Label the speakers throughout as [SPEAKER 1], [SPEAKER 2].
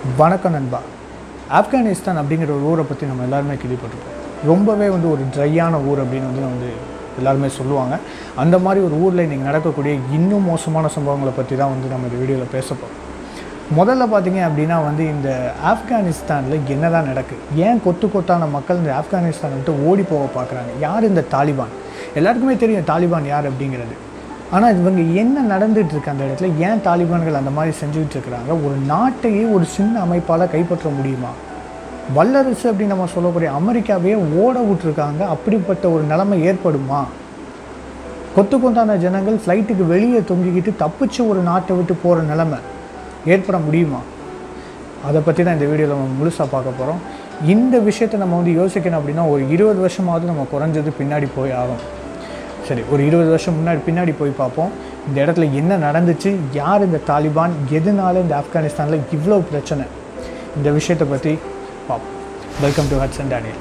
[SPEAKER 1] வணக்கம் நண்பா ஆப்கானிஸ்தான் அப்படிங்கிற ஒரு ஊரை பற்றி நம்ம எல்லாருமே கேள்விப்பட்டிருப்போம் ரொம்பவே வந்து ஒரு ட்ரையான ஊர் அப்படின்னு வந்து வந்து எல்லாருமே சொல்லுவாங்க அந்த மாதிரி ஒரு ஊரில் இன்றைக்கி நடக்கக்கூடிய இன்னும் மோசமான சம்பவங்களை பற்றி தான் வந்து நம்ம இந்த வீடியோவில் பேச போகிறோம் முதல்ல பார்த்தீங்க அப்படின்னா வந்து இந்த ஆப்கானிஸ்தானில் என்ன தான் நடக்குது ஏன் கொத்து கொத்தான மக்கள் இந்த ஆப்கானிஸ்தானை விட்டு ஓடி போக பார்க்குறாங்க யார் இந்த தாலிபான் எல்லாருக்குமே தெரியும் தாலிபான் யார் அப்படிங்கிறது ஆனால் இவங்க என்ன நடந்துட்டு இருக்கு அந்த இடத்துல ஏன் தாலிபான்கள் அந்த மாதிரி செஞ்சுக்கிட்டு இருக்கிறாங்க ஒரு நாட்டையே ஒரு சின்ன அமைப்பால் கைப்பற்ற முடியுமா வல்லரசு அப்படின்னு நம்ம சொல்லக்கூடிய அமெரிக்காவையே ஓட விட்டுருக்காங்க அப்படிப்பட்ட ஒரு நிலைமை ஏற்படுமா கொத்து கொத்தான ஜனங்கள் ஃப்ளைட்டுக்கு வெளியே தொங்கிக்கிட்டு தப்பிச்சு ஒரு நாட்டை விட்டு போகிற நிலைமை ஏற்பட முடியுமா அதை பற்றி தான் இந்த வீடியோவில் நம்ம முழுசாக பார்க்க போகிறோம் இந்த விஷயத்தை நம்ம வந்து யோசிக்கணும் அப்படின்னா ஒரு இருபது வருஷமாவது நம்ம குறைஞ்சது பின்னாடி போய் ஆகும் சரி ஒரு இருபது வருஷம் முன்னாடி பின்னாடி போய் பார்ப்போம் இந்த இடத்துல என்ன நடந்துச்சு யார் இந்த தாலிபான் எதனால இந்த ஆப்கானிஸ்தானில் இவ்வளோ பிரச்சனை இந்த விஷயத்தை பற்றி பார்ப்போம் வெல்கம் டு ஹட்சன் டேனியல்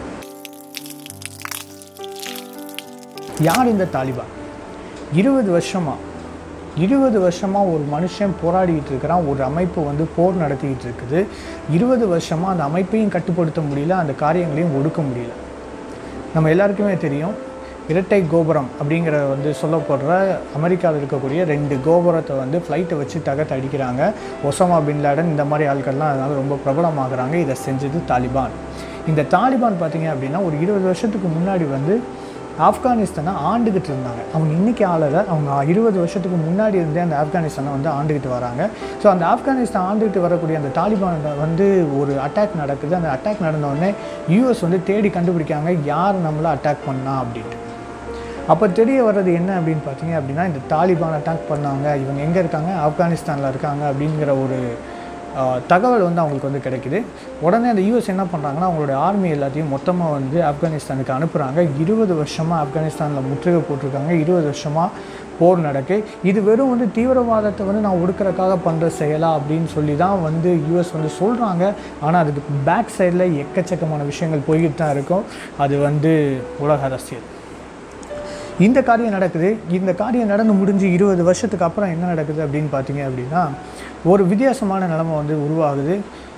[SPEAKER 1] யார் இந்த தாலிபான் இருபது வருஷமாக இருபது வருஷமாக ஒரு மனுஷன் போராடிக்கிட்டு இருக்கிறான் ஒரு அமைப்பு வந்து போர் நடத்திக்கிட்டு இருக்குது இருபது வருஷமாக அந்த அமைப்பையும் கட்டுப்படுத்த முடியல அந்த காரியங்களையும் ஒடுக்க முடியல நம்ம எல்லாருக்குமே தெரியும் இரட்டை கோபுரம் அப்படிங்கிற வந்து சொல்லப்படுற அமெரிக்காவில் இருக்கக்கூடிய ரெண்டு கோபுரத்தை வந்து ஃப்ளைட்டை வச்சு தகர்த்து அடிக்கிறாங்க ஒசாமா பின் லேடன் இந்த மாதிரி ஆட்கள்லாம் அதனால் ரொம்ப பிரபலமாகறாங்க இதை செஞ்சது தாலிபான் இந்த தாலிபான் பார்த்தீங்க அப்படின்னா ஒரு இருபது வருஷத்துக்கு முன்னாடி வந்து ஆப்கானிஸ்தானை ஆண்டுகிட்டு இருந்தாங்க அவங்க இன்றைக்கி ஆளலை அவங்க இருபது வருஷத்துக்கு முன்னாடி இருந்தே அந்த ஆப்கானிஸ்தானை வந்து ஆண்டுகிட்டு வராங்க ஸோ அந்த ஆப்கானிஸ்தான் ஆண்டுகிட்டு வரக்கூடிய அந்த தாலிபான் வந்து ஒரு அட்டாக் நடக்குது அந்த அட்டாக் நடந்த உடனே யூஎஸ் வந்து தேடி கண்டுபிடிக்காங்க யார் நம்மளை அட்டாக் பண்ணா அப்படின்ட்டு அப்போ தெரிய வர்றது என்ன அப்படின்னு பார்த்தீங்க அப்படின்னா இந்த தாலிபான் அட்டாக் பண்ணாங்க இவங்க எங்கே இருக்காங்க ஆப்கானிஸ்தானில் இருக்காங்க அப்படிங்கிற ஒரு ஆஹ், தகவல் வந்து அவங்களுக்கு வந்து கிடைக்குது உடனே அந்த யூஎஸ் என்ன பண்ணுறாங்கன்னா அவங்களுடைய ஆர்மி எல்லாத்தையும் மொத்தமாக வந்து ஆப்கானிஸ்தானுக்கு அனுப்புகிறாங்க இருபது வருஷமாக ஆப்கானிஸ்தானில் முற்றுகை போட்டிருக்காங்க இருபது வருஷமாக போர் நடக்கு இது வெறும் வந்து தீவிரவாதத்தை வந்து நான் ஒடுக்கிறதுக்காக பண்ணுற செயலா அப்படின்னு சொல்லி தான் வந்து யூஎஸ் வந்து சொல்கிறாங்க ஆனால் அதுக்கு பேக் சைடில் எக்கச்சக்கமான விஷயங்கள் போய்கிட்டு தான் இருக்கும் அது வந்து உலக அரசியல் இந்த காரியம் நடக்குது இந்த காரியம் நடந்து முடிஞ்சு இருபது வருஷத்துக்கு அப்புறம் என்ன நடக்குது அப்படின்னு பார்த்தீங்க அப்படின்னா ஒரு வித்தியாசமான நிலைமை வந்து உருவாகுது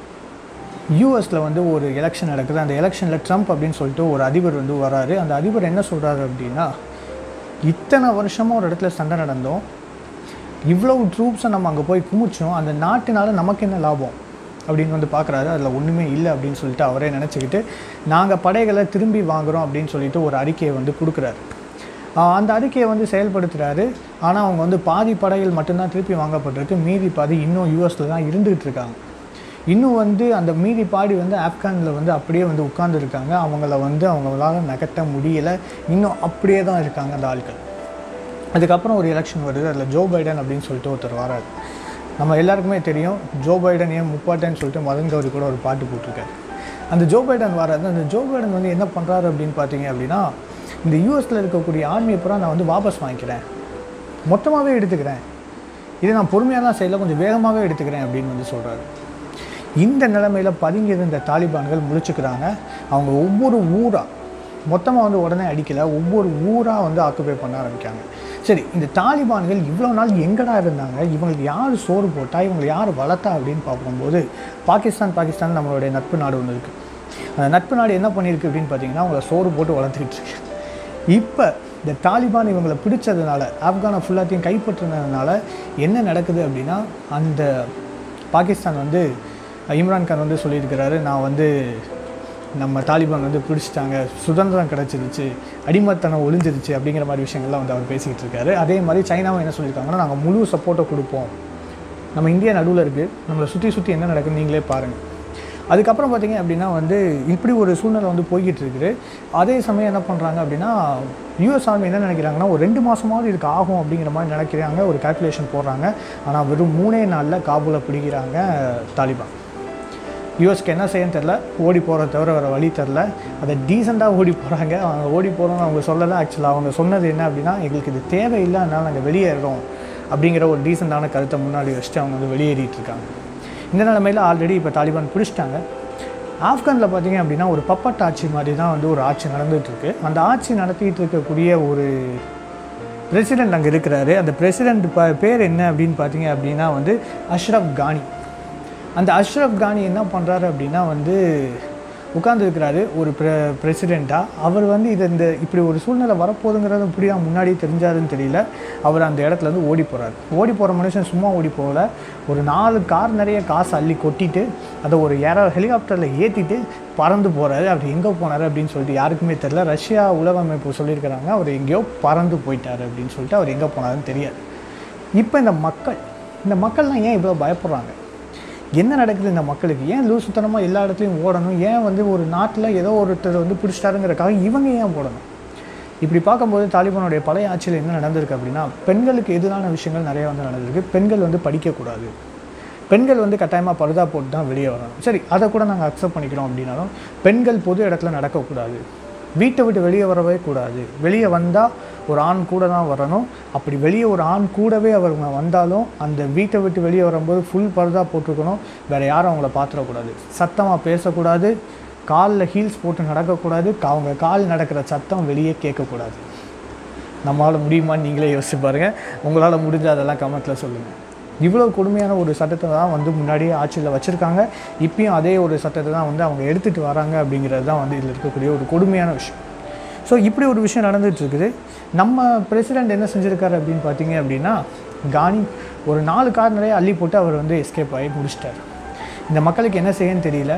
[SPEAKER 1] யூஎஸில் வந்து ஒரு எலெக்ஷன் நடக்குது அந்த எலெக்ஷனில் ட்ரம்ப் அப்படின்னு சொல்லிட்டு ஒரு அதிபர் வந்து வராரு அந்த அதிபர் என்ன சொல்கிறாரு அப்படின்னா இத்தனை வருஷமாக ஒரு இடத்துல சண்டை நடந்தோம் இவ்வளவு ட்ரூப்ஸை நம்ம அங்கே போய் குமிச்சோம் அந்த நாட்டினால நமக்கு என்ன லாபம் அப்படின்னு வந்து பார்க்குறாரு அதில் ஒன்றுமே இல்லை அப்படின்னு சொல்லிட்டு அவரே நினச்சிக்கிட்டு நாங்கள் படைகளை திரும்பி வாங்குகிறோம் அப்படின்னு சொல்லிட்டு ஒரு அறிக்கையை வந்து கொடுக்குறாரு ஆஹ் அந்த அறிக்கையை வந்து செயல்படுத்துகிறாரு ஆனால் அவங்க வந்து பாதி படைகள் மட்டும்தான் திருப்பி வாங்கப்பட்டிருக்கு மீதி பாதி இன்னும் யூஎஸில் தான் இருந்துகிட்டு இருக்காங்க இன்னும் வந்து அந்த மீதி பாடி வந்து ஆப்கானில் வந்து அப்படியே வந்து உட்கார்ந்துருக்காங்க அவங்கள வந்து அவங்களால நகர்த்த முடியலை இன்னும் அப்படியே தான் இருக்காங்க அந்த ஆட்கள் அதுக்கப்புறம் ஒரு எலெக்ஷன் வருது அதில் ஜோ பைடன் அப்படின்னு சொல்லிட்டு ஒருத்தர் வராரு நம்ம எல்லாருக்குமே தெரியும் ஜோ பைடன் ஏன் முப்பாட்டேன்னு சொல்லிட்டு மதன் கௌரி கூட ஒரு பாட்டு போட்டிருக்காரு அந்த ஜோ பைடன் வராது அந்த ஜோ பைடன் வந்து என்ன பண்ணுறாரு அப்படின்னு பார்த்தீங்க அப்படின்னா இந்த யூஎஸில் இருக்கக்கூடிய ஆர்மியை பூரா நான் வந்து வாபஸ் வாங்கிக்கிறேன் மொத்தமாகவே எடுத்துக்கிறேன் இதை நான் பொறுமையாக தான் செய்யல கொஞ்சம் வேகமாகவே எடுத்துக்கிறேன் அப்படின்னு வந்து சொல்கிறாரு இந்த நிலைமையில் பதுங்கி இருந்த தாலிபான்கள் முழிச்சுக்கிறாங்க அவங்க ஒவ்வொரு ஊராக மொத்தமாக வந்து உடனே அடிக்கலை ஒவ்வொரு ஊராக வந்து ஆக்குபை பண்ண ஆரம்பிக்காங்க சரி இந்த தாலிபான்கள் இவ்வளோ நாள் எங்கடா இருந்தாங்க இவங்களுக்கு யார் சோறு போட்டா இவங்களை யார் வளர்த்தா அப்படின்னு பார்க்கும்போது பாகிஸ்தான் பாகிஸ்தான் நம்மளுடைய நட்பு நாடு ஒன்று இருக்குது அந்த நட்பு நாடு என்ன பண்ணியிருக்கு அப்படின்னு பார்த்தீங்கன்னா அவங்கள சோறு போட்டு வளர்த்துக்கிட்டு இருக்கு இப்போ இந்த தாலிபான் இவங்களை பிடிச்சதுனால ஆப்கானை ஃபுல்லாத்தையும் கைப்பற்றினதுனால என்ன நடக்குது அப்படின்னா அந்த பாகிஸ்தான் வந்து இம்ரான்கான் வந்து சொல்லியிருக்கிறாரு நான் வந்து நம்ம தாலிபான் வந்து பிடிச்சிட்டாங்க சுதந்திரம் கிடச்சிருச்சு அடிமத்தனம் ஒளிஞ்சிருச்சு அப்படிங்கிற மாதிரி விஷயங்கள்லாம் வந்து அவர் பேசிக்கிட்டு இருக்காரு அதே மாதிரி சைனாவும் என்ன சொல்லியிருக்காங்கன்னா நாங்கள் முழு சப்போர்ட்டை கொடுப்போம் நம்ம இந்தியா நடுவில் இருக்குது நம்மளை சுற்றி சுற்றி என்ன நடக்குன்னு நீங்களே பாருங்கள் அதுக்கப்புறம் பார்த்தீங்க அப்படின்னா வந்து இப்படி ஒரு சூழ்நிலை வந்து போய்கிட்டு இருக்குது அதே சமயம் என்ன பண்ணுறாங்க அப்படின்னா யூஎஸ் ஆர்மி என்ன நினைக்கிறாங்கன்னா ஒரு ரெண்டு மாதமாவது இதுக்கு ஆகும் அப்படிங்கிற மாதிரி நினைக்கிறாங்க ஒரு கால்குலேஷன் போடுறாங்க ஆனால் வெறும் மூணே நாளில் காபூலை பிடிக்கிறாங்க தாலிபான் யூஎஸ்க்கு என்ன செய்யன்னு தெரில ஓடி போகிறத தவிர வேறு வழி தெரில அதை டீசெண்டாக ஓடி போகிறாங்க அவங்க ஓடி போகிறோம்னு அவங்க சொல்லலை ஆக்சுவலாக அவங்க சொன்னது என்ன அப்படின்னா எங்களுக்கு இது தேவையில்லை அதனால் நாங்கள் வெளியேறோம் அப்படிங்கிற ஒரு டீசெண்டான கருத்தை முன்னாடி வச்சுட்டு அவங்க வந்து வெளியேறிட்டு இருக்காங்க இந்த நிலைமையில் ஆல்ரெடி இப்போ தாலிபான் பிடிச்சிட்டாங்க ஆப்கானில் பார்த்தீங்க அப்படின்னா ஒரு பப்பட் ஆட்சி மாதிரி தான் வந்து ஒரு ஆட்சி நடந்துகிட்டு இருக்கு அந்த ஆட்சி நடத்திட்டு இருக்கக்கூடிய ஒரு பிரசிடெண்ட் அங்கே இருக்கிறாரு அந்த பிரசிடெண்ட் ப பேர் என்ன அப்படின்னு பார்த்தீங்க அப்படின்னா வந்து அஷ்ரஃப் கானி அந்த அஷ்ரஃப் கானி என்ன பண்ணுறாரு அப்படின்னா வந்து உட்காந்துருக்கிறாரு ஒரு ப்ரெ பிரசிடெண்ட்டாக அவர் வந்து இது இந்த இப்படி ஒரு சூழ்நிலை வரப்போகுதுங்கிறது இப்படியா முன்னாடி தெரிஞ்சாருன்னு தெரியல அவர் அந்த இடத்துலேருந்து ஓடி போகிறார் ஓடி போகிற மனுஷன் சும்மா ஓடி போகல ஒரு நாலு கார் நிறைய காசு அள்ளி கொட்டிட்டு அதை ஒரு ஏரோ ஹெலிகாப்டரில் ஏற்றிட்டு பறந்து போகிறாரு அப்படி எங்கே போனார் அப்படின்னு சொல்லிட்டு யாருக்குமே தெரில ரஷ்யா உலக அமைப்பு சொல்லியிருக்கிறாங்க அவர் எங்கேயோ பறந்து போயிட்டார் அப்படின்னு சொல்லிட்டு அவர் எங்கே போனாருன்னு தெரியாது இப்போ இந்த மக்கள் இந்த மக்கள்லாம் ஏன் இவ்வளோ பயப்படுறாங்க என்ன நடக்குது இந்த மக்களுக்கு ஏன் லூசுத்தனமாக எல்லா இடத்துலையும் ஓடணும் ஏன் வந்து ஒரு நாட்டில் ஏதோ ஒருத்தர் வந்து பிடிச்சிட்டாருங்கிறக்காக இவங்க ஏன் போடணும் இப்படி பார்க்கும்போது தாலிபானுடைய பழைய ஆட்சியில் என்ன நடந்திருக்கு அப்படின்னா பெண்களுக்கு எதிரான விஷயங்கள் நிறைய வந்து நடந்திருக்கு பெண்கள் வந்து படிக்கக்கூடாது பெண்கள் வந்து கட்டாயமாக பருதா போட்டு தான் வெளியே வரணும் சரி அதை கூட நாங்கள் அக்செப்ட் பண்ணிக்கிறோம் அப்படின்னாலும் பெண்கள் பொது இடத்துல நடக்கக்கூடாது வீட்டை விட்டு வெளியே வரவே கூடாது வெளியே வந்தால் ஒரு ஆண் கூட தான் வரணும் அப்படி வெளியே ஒரு ஆண் கூடவே அவங்க வந்தாலும் அந்த வீட்டை விட்டு வெளியே வரும்போது ஃபுல் பருதா போட்டிருக்கணும் வேறு யாரும் அவங்கள பார்த்துடக்கூடாது சத்தமாக பேசக்கூடாது காலில் ஹீல்ஸ் போட்டு நடக்கக்கூடாது அவங்க கால் நடக்கிற சத்தம் வெளியே கேட்கக்கூடாது நம்மளால் முடியுமான்னு நீங்களே யோசிச்சு பாருங்கள் உங்களால் முடிஞ்ச அதெல்லாம் கமெண்ட்டில் சொல்லுங்கள் இவ்வளோ கொடுமையான ஒரு சட்டத்தை தான் வந்து முன்னாடியே ஆட்சியில் வச்சுருக்காங்க இப்பயும் அதே ஒரு சட்டத்தை தான் வந்து அவங்க எடுத்துகிட்டு வராங்க அப்படிங்கிறது தான் வந்து இதில் இருக்கக்கூடிய ஒரு கொடுமையான விஷயம் ஸோ இப்படி ஒரு விஷயம் நடந்துட்டு இருக்குது நம்ம பிரசிடெண்ட் என்ன செஞ்சுருக்காரு அப்படின்னு பார்த்தீங்க அப்படின்னா கானி ஒரு நாலு கார் நிறைய அள்ளி போட்டு அவர் வந்து எஸ்கேப் ஆகி முடிச்சிட்டார் இந்த மக்களுக்கு என்ன செய்யன்னு தெரியல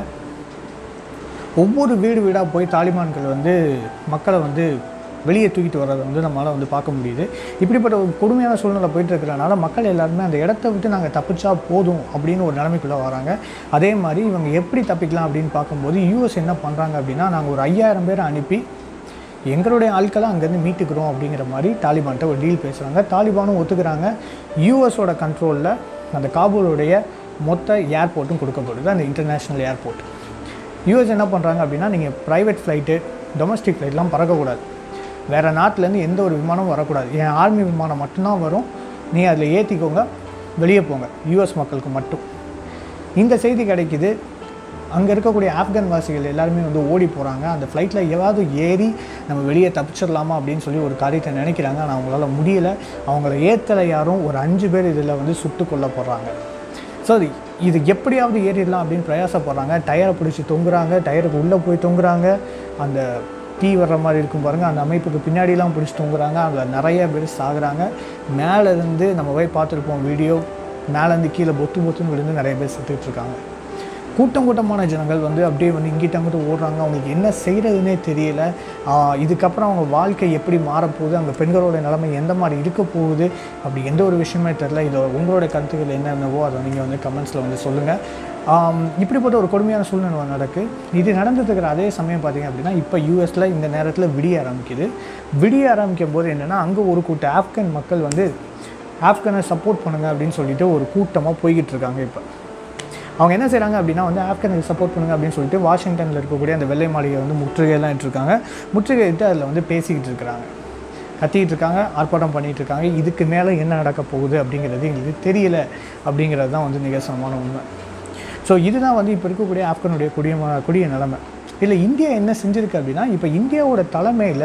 [SPEAKER 1] ஒவ்வொரு வீடு வீடாக போய் தாலிபான்கள் வந்து மக்களை வந்து வெளியே தூக்கிட்டு வர்றதை வந்து நம்மளால் வந்து பார்க்க முடியுது இப்படிப்பட்ட ஒரு கொடுமையான சூழ்நிலை போயிட்டு இருக்கிறனால மக்கள் எல்லாருமே அந்த இடத்த விட்டு நாங்கள் தப்பிச்சா போதும் அப்படின்னு ஒரு நிலைமைக்குள்ளே வராங்க அதே மாதிரி இவங்க எப்படி தப்பிக்கலாம் அப்படின்னு பார்க்கும்போது யூஎஸ் என்ன பண்ணுறாங்க அப்படின்னா நாங்கள் ஒரு ஐயாயிரம் பேரை அனுப்பி எங்களுடைய ஆட்களை அங்கேருந்து மீட்டுக்கிறோம் அப்படிங்கிற மாதிரி தாலிபான்கிட்ட ஒரு டீல் பேசுகிறாங்க தாலிபானும் ஒத்துக்கிறாங்க யூஎஸோட கண்ட்ரோலில் அந்த காபூலுடைய மொத்த ஏர்போர்ட்டும் கொடுக்கப்படுது அந்த இன்டர்நேஷ்னல் ஏர்போர்ட் யூஎஸ் என்ன பண்ணுறாங்க அப்படின்னா நீங்கள் ப்ரைவேட் ஃப்ளைட்டு டொமஸ்டிக் ஃப்ளைட்லாம் பறக்கக்கூடாது வேறு நாட்டிலேருந்து எந்த ஒரு விமானமும் வரக்கூடாது என் ஆர்மி விமானம் மட்டும்தான் வரும் நீ அதில் ஏற்றிக்கோங்க வெளியே போங்க யூஎஸ் மக்களுக்கு மட்டும் இந்த செய்தி கிடைக்குது அங்கே இருக்கக்கூடிய ஆப்கான் வாசிகள் எல்லாருமே வந்து ஓடி போகிறாங்க அந்த ஃப்ளைட்டில் எதாவது ஏறி நம்ம வெளியே தப்பிச்சிடலாமா அப்படின்னு சொல்லி ஒரு காரியத்தை நினைக்கிறாங்க ஆனால் அவங்களால முடியலை அவங்கள ஏற்றலை யாரும் ஒரு அஞ்சு பேர் இதில் வந்து சுட்டு கொல்லப்படுறாங்க ஸோ இது எப்படியாவது ஏறிடலாம் அப்படின்னு பிரயாசப்படுறாங்க டயரை பிடிச்சி தொங்குறாங்க டயருக்கு உள்ளே போய் தொங்குறாங்க அந்த தீ வர்ற மாதிரி இருக்கும் பாருங்கள் அந்த அமைப்புக்கு பின்னாடிலாம் பிடிச்சி தொங்குறாங்க அதில் நிறைய பேர் சாகுறாங்க மேலேருந்து நம்ம போய் பார்த்துருப்போம் வீடியோ மேலேருந்து கீழே பொத்து பொத்துன்னு விழுந்து நிறைய பேர் செத்துட்டு இருக்காங்க கூட்டம் கூட்டமான ஜனங்கள் வந்து அப்படியே வந்து இங்கிட்ட அங்கிட்ட ஓடுறாங்க அவங்களுக்கு என்ன செய்கிறதுனே தெரியல ஆஹ் இதுக்கப்புறம் அவங்க வாழ்க்கை எப்படி மாறப்போகுது அங்கே பெண்களோட நிலைமை எந்த மாதிரி இருக்க போகுது அப்படி எந்த ஒரு விஷயமே தெரில இதோ உங்களோட கருத்துக்கள் என்னென்னவோ அதை நீங்கள் வந்து கமெண்ட்ஸில் வந்து சொல்லுங்கள் ஆம், இப்படிப்பட்ட ஒரு கொடுமையான சூழ்நிலை நடக்கு இது நடந்துட்டுருக்கிற அதே சமயம் பார்த்தீங்க அப்படின்னா இப்போ யூஎஸில் இந்த நேரத்தில் விடிய ஆரம்பிக்குது விடிய ஆரம்பிக்கும் போது என்னென்னா அங்கே ஒரு கூட்ட ஆப்கன் மக்கள் வந்து ஆப்கனை சப்போர்ட் பண்ணுங்க அப்படின்னு சொல்லிட்டு ஒரு கூட்டமாக போய்கிட்டு இருக்காங்க இப்போ அவங்க என்ன செய்கிறாங்க அப்படின்னா வந்து ஆப்கனுக்கு சப்போர்ட் பண்ணுங்க அப்படின்னு சொல்லிட்டு வாஷிங்டனில் இருக்கக்கூடிய அந்த வெள்ளை மாளிகை வந்து முற்றுகையெல்லாம் இட்டிருக்காங்க முற்றுகையிட்டு அதில் வந்து பேசிக்கிட்டு இருக்கிறாங்க கத்திக்கிட்டு இருக்காங்க ஆர்ப்பாட்டம் பண்ணிகிட்டு இருக்காங்க இதுக்கு மேலே என்ன நடக்க போகுது அப்படிங்கிறது எங்களுக்கு தெரியல அப்படிங்கிறது தான் வந்து நிகழ்சனமான உண்மை ஸோ இதுதான் வந்து இப்போ இருக்கக்கூடிய ஆப்கனுடைய குடிய குடிய நிலைமை இல்லை இந்தியா என்ன செஞ்சுருக்கு அப்படின்னா இப்போ இந்தியாவோட தலைமையில்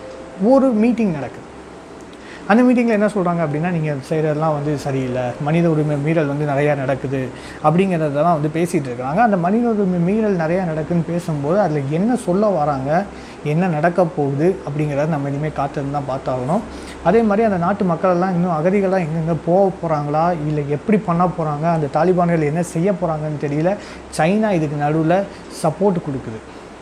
[SPEAKER 1] ஒரு மீட்டிங் நடக்குது அந்த மீட்டிங்கில் என்ன சொல்கிறாங்க அப்படின்னா நீங்கள் செய்கிறதெல்லாம் வந்து சரியில்லை மனித உரிமை மீறல் வந்து நிறையா நடக்குது அப்படிங்கிறதெல்லாம் வந்து பேசிகிட்டு இருக்கிறாங்க அந்த மனித உரிமை மீறல் நிறையா நடக்குதுன்னு பேசும்போது அதில் என்ன சொல்ல வராங்க என்ன நடக்க போகுது அப்படிங்கிறத நம்ம இனிமேல் காத்திருந்து தான் பார்த்தாகணும் அதே மாதிரி அந்த நாட்டு மக்களெல்லாம் இன்னும் அகதிகளாக எங்கெங்கே போக போகிறாங்களா இல்லை எப்படி பண்ண போகிறாங்க அந்த தாலிபான்கள் என்ன செய்ய போகிறாங்கன்னு தெரியல சைனா இதுக்கு நடுவில் சப்போர்ட் கொடுக்குது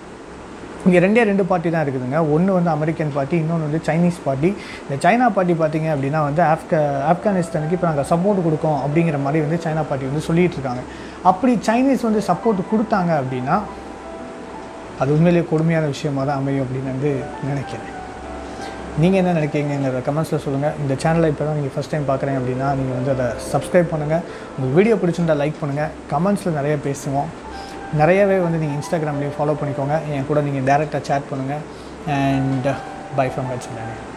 [SPEAKER 1] இங்கே ரெண்டே ரெண்டு பார்ட்டி தான் இருக்குதுங்க ஒன்று வந்து அமெரிக்கன் பார்ட்டி இன்னொன்று வந்து சைனீஸ் பார்ட்டி இந்த சைனா பார்ட்டி பார்த்தீங்க அப்படின்னா வந்து ஆப்கா ஆப்கானிஸ்தானுக்கு இப்போ நாங்கள் சப்போர்ட் கொடுக்கோம் அப்படிங்கிற மாதிரி வந்து சைனா பார்ட்டி வந்து சொல்லிட்டு இருக்காங்க அப்படி சைனீஸ் வந்து சப்போர்ட் கொடுத்தாங்க அப்படின்னா அது உண்மையிலேயே கொடுமையான விஷயமா தான் அமையும் அப்படின்னு வந்து நினைக்கிறேன் நீங்கள் என்ன நினைக்கிறீங்கிற கமெண்ட்ஸில் சொல்லுங்கள் இந்த சேனலை இப்போ தான் நீங்கள் ஃபஸ்ட் டைம் பார்க்குறீங்க அப்படின்னா நீங்கள் வந்து அதை சப்ஸ்கிரைப் பண்ணுங்கள் உங்கள் வீடியோ பிடிச்சிருந்தா லைக் பண்ணுங்கள் கமெண்ட்ஸில் நிறைய பேசுவோம் நிறையவே வந்து நீங்கள் இன்ஸ்டாகிராம்லேயும் ஃபாலோ பண்ணிக்கோங்க என் கூட நீங்கள் டேரெக்டாக சேட் பண்ணுங்கள் அண்ட் பை ஃப்ரம் கட்சி